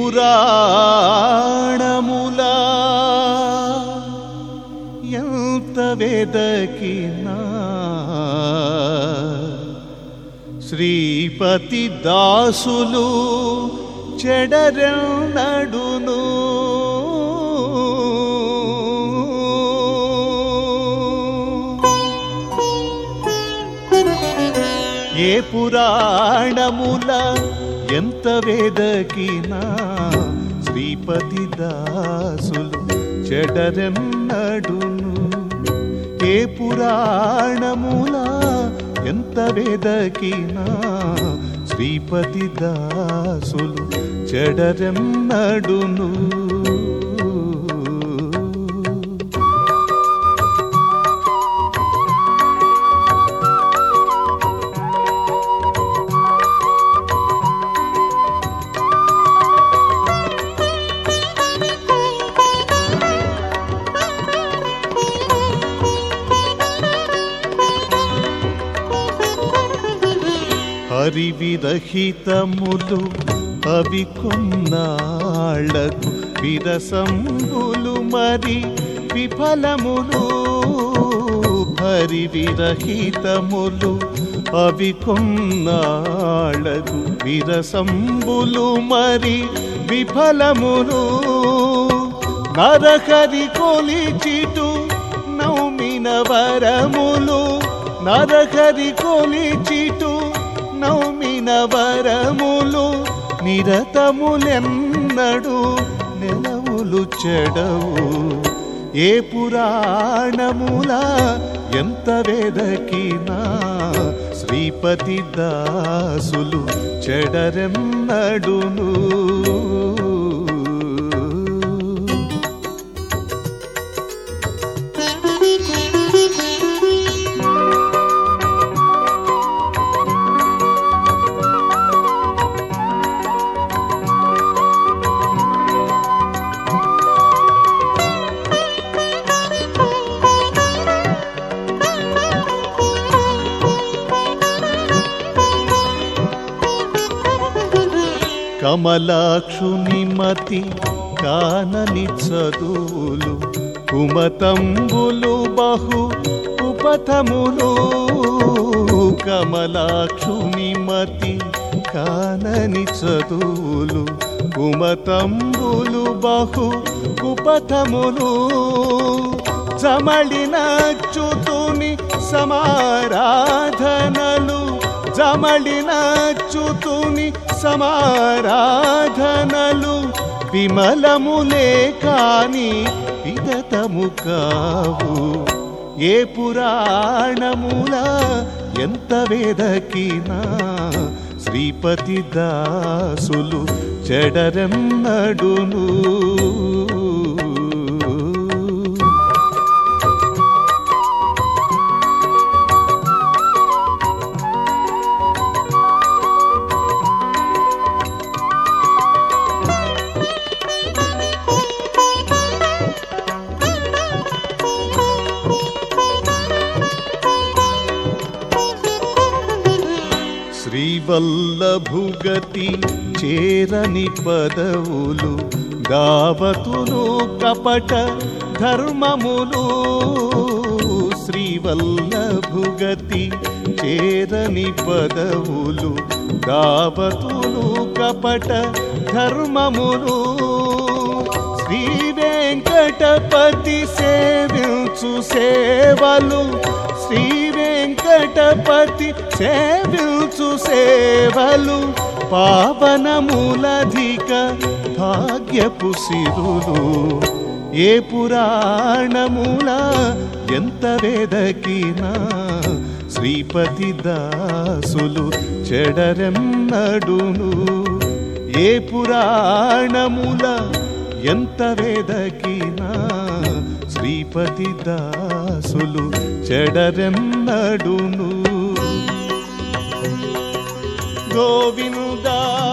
పురాణములా ఎంత వెదకినా శ్రీపతి దాసులు చెడరెన్నడును ఏ పురాణముల ఎంత వేదకినా శ్రీపతి దాసులు చెడరెన్నడును ఏ పురాణముల ఎంత వేదకినా శ్రీపతి దాసులు చెడరెన్నడును హరివిరహితములు అవి కొన్నాళ్లకు విరసంబులు మరి విఫలములు హరివిరహితములు అవి కొన్నాళ్లకు విరసంబులు మరి విఫలములు నరకరి కొలిచిటు నౌమిన వరములు నరకరి కొలిచిటు నౌమిన వరములు నిరతములెన్నడు నెలవులు చెడవు ఏ పురాణముల ఎంత వేదకినా శ్రీపతి దాసులు చెడరెన్నడును కమలాక్షుని మతి కానని చదువులు కుమతంబులు బహు ఉపథములు కమలాక్షుని మతి కానని చదువులు కుమతంబులు బహు ఉపథములు జమళిన చుతుని సమారాధనలు జమళిన చుతుని సమారాధనలు విమలములే కాని విగతము కావు ఏ పురాణముల ఎంత వేదకినా శ్రీపతి దాసులు చెడరెన్నడును శ్రీవల్లభుగతి చేరని పదవులు దావతులు కపట ధర్మములు శ్రీవల్లభుగతి చేరని పదవులు దావతులు కపట ధర్మములు శ్రీ వెంకటపతి సేవించు సేవలు శ్రీ వెంకటపతి సేవించు సేవలు పావనములధిక భాగ్యపు సిరులు ఏ పురాణముల ఎంత వేదకినా శ్రీపతి దాసులు చెడరెన్నడును ఏ పురాణముల ఎంత వేదకినా శ్రీపతి దాసులు చెడరెన్నడును గోవిందా